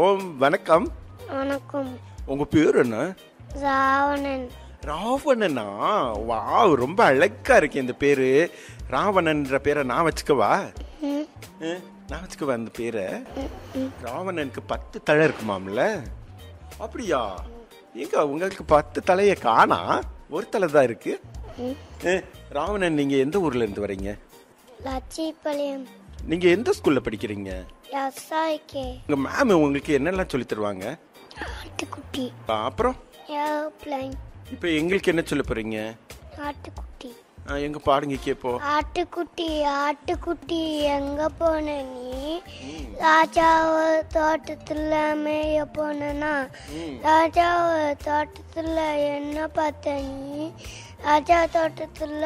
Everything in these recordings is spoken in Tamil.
பேசுவோம் வணக்கம் வணக்கம் உங்க பேர் என்ன ராவணன் ராவணனா வாவ் ரொம்ப அழகா இருக்கு இந்த பேரு ராவணன்ற பேரை நான் வச்சுக்கவா ம், அஹ், நான் வச்சுக்கவா அந்த பேரை ராவணனுக்கு பத்து தலை இருக்குமாம்ல அப்படியா எங்க உங்களுக்கு பத்து தலைய காணா ஒரு தலை தான் இருக்கு ம். அஹ், ராவணன் நீங்க எந்த ஊர்ல இருந்து வரீங்க லட்சிபாளையம் நீங்க எந்த ஸ்கூல்ல படிக்கிறீங்க எஸ்ஐகே உங்க மேம் உங்களுக்கு என்னெல்லாம் சொல்லி தருவாங்க ஆட்டுக்குட்டி ஆ, அப்புறம் ஏரோப்ளைன் இப்போ எங்களுக்கு என்ன சொல்ல போறீங்க ஆட்டுக்குட்டி ஆ, எங்க பாடுங்க கேப்போ ஆட்டுக்குட்டி ஆட்டுக்குட்டி எங்க போன நீ ராஜாவ தோட்டத்துல மேய போனா ராஜாவ தோட்டத்துல என்ன பார்த்த நீ ராஜா தோட்டத்துல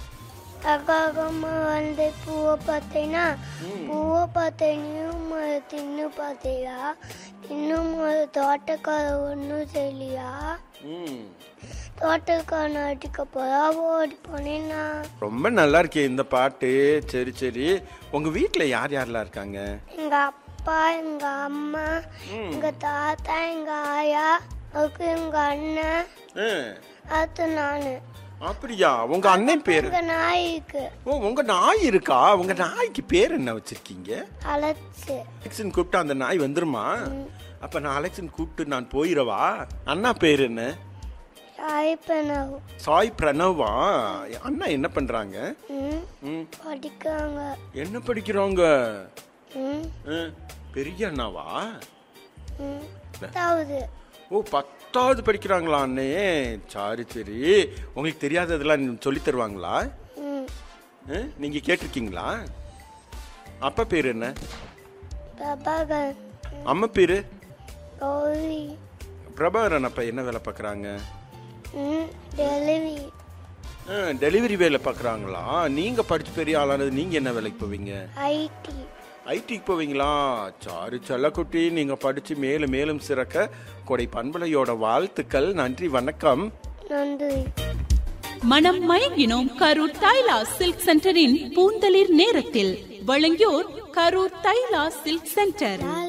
அகாகமா வந்த பூவை பார்த்தேன்னா பூவை பார்த்தேனையும் தின்னு பார்த்தியா இன்னும் ஒரு தோட்டக்கார ஒன்றும் செய்யலையா ம் தோட்டக்காரன் அடிக்க போறா ஓடி போனேன்னா ரொம்ப நல்லா இருக்கே இந்த பாட்டு சரி சரி உங்க வீட்ல யார் யாரெல்லாம் இருக்காங்க எங்க அப்பா எங்க அம்மா எங்க தாத்தா எங்க ஆயா அதுக்கு எங்க அண்ணன் ஆ, அது நானு அப்படியா உங்க அண்ணன் பேரு எங்க நாய்க்கு ஓ உங்க நாய் இருக்கா உங்க நாய்க்கு பேர் என்ன வச்சிருக்கீங்க அழைச்சு அலெக்சன் கூப்பிட்டா அந்த நாய் வந்துருமா அப்ப நான் அலெக்சன் கூப்பிட்டு நான் போயிடவா அண்ணா பேர் என்ன சாய்ப்பனவு சாய் பிரணவா அண்ணா என்ன பண்றாங்க ம் ம், படிக்காங்க என்ன படிக்கிறாங்க ம் ஆ, பெரிய அண்ணாவா ம் பத்தாவது ஓ பத்தாவது படிக்கிறாங்களா அண்ணே சரி சரி உங்களுக்கு தெரியாததெல்லாம் சொல்லி தருவாங்களா ம் ஆ, நீங்க கேட்டிருக்கீங்களா அப்பா பேர் என்ன பிரபாகர் அம்மா பேரு கௌரி பிரபாகரன் அப்பா என்ன வேலை பார்க்குறாங்க ம் டெலிவரி டெலிவரி வேலை பார்க்குறாங்களா நீங்க படிச்சு பெரிய ஆளானது நீங்க என்ன வேலைக்கு போவீங்க ஐடி ஐடிக்கு போவீங்களா சாரி செல்லக்குட்டி நீங்க படிச்சு மேலும் மேலும் சிறக்க கொடை பண்பலையோட வாழ்த்துக்கள் நன்றி வணக்கம் நன்றி மனம் மயங்கினோம் கரூர் தைலா சில்க் சென்டரின் பூந்தளிர் நேரத்தில் வழங்கியோர் கரூர் தைலா சில்க் சென்டர்